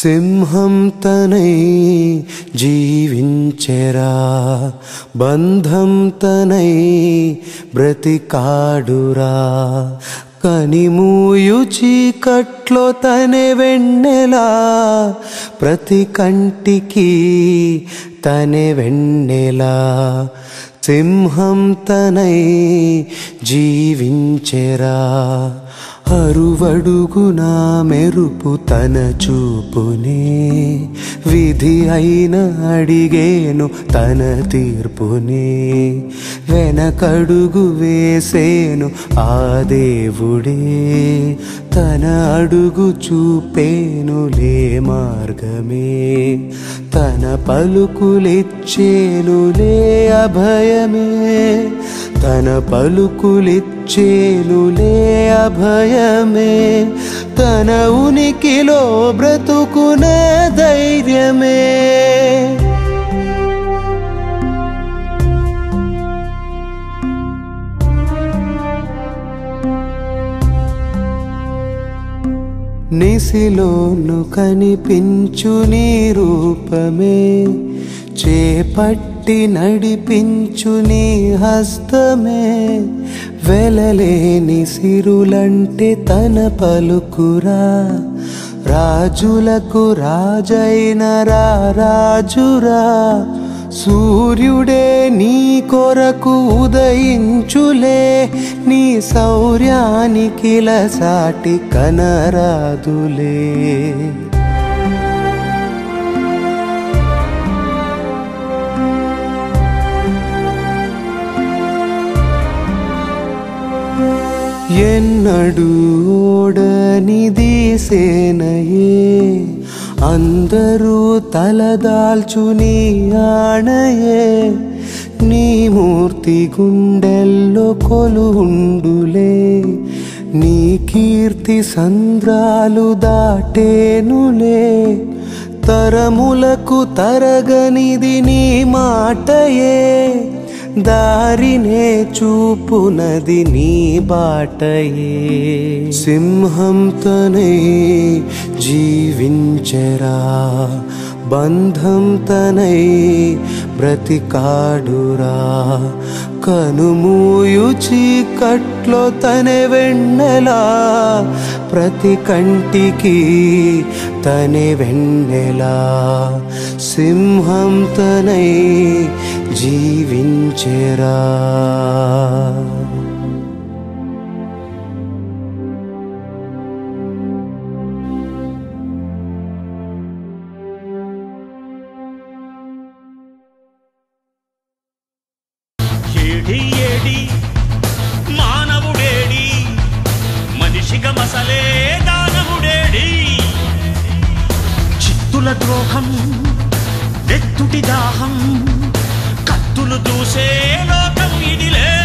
సింహం తనై జీవించెరా బంధం తనై బ్రతికాడురా కనిమూయు చీకట్లో తనే వెన్నెలా ప్రతి కంటికి తనే వెన్నెలా సింహం తనై జీవించెరా అరువడుగునా మెరుపు తన చూపునే విధి అయిన అడిగేను తన తీర్పునే వెనకడుగు వేసేను ఆ దేవుడే తన అడుగు చూపేనులే మార్గమే తన పలుకులిచ్చేనులే అభయమే తన పలుకులిచ్చేనులే అభయమే తన ఉనికిలో బ్రతుకున ధైర్యమే నిసిలోను కనిపించు నీ రూపమే చేపట్టి నడిపించు నీ హస్తమే వెలలేని సిరులంటే తన పలుకురా రాజులకు రాజైన రా రాజురా సూర్యుడే నీ కొరకు ఉదయించులే నీ శౌర్యానికి సాటి కనరాదులే ఎన్నడు ఓడనిది సేనయే అందరూ తలదాల్చు నీ ఆణయే నీ మూర్తి గుండెల్లో కొలుండులే నీ కీర్తి సంద్రాలు దాటేనులే తరములకు తరగనిది నీ మాటయే దారినే చూపునది నీ బాటయే సింహం తనై జీవించరా బంధం తనై బ్రతికాడురా కనుమూయు చీకట్లో తనే వెన్నెలా ప్రతి కంటికి తనే వెన్నెలా సింహం తనై జీవించెరా ఏడి ఏడి మానవుడేడి మనిషిగా మసలే దానవుడేడి చిత్తుల ద్రోహం నెత్తుటి దాహం కత్తులు దూసే లోకం ఇదిలే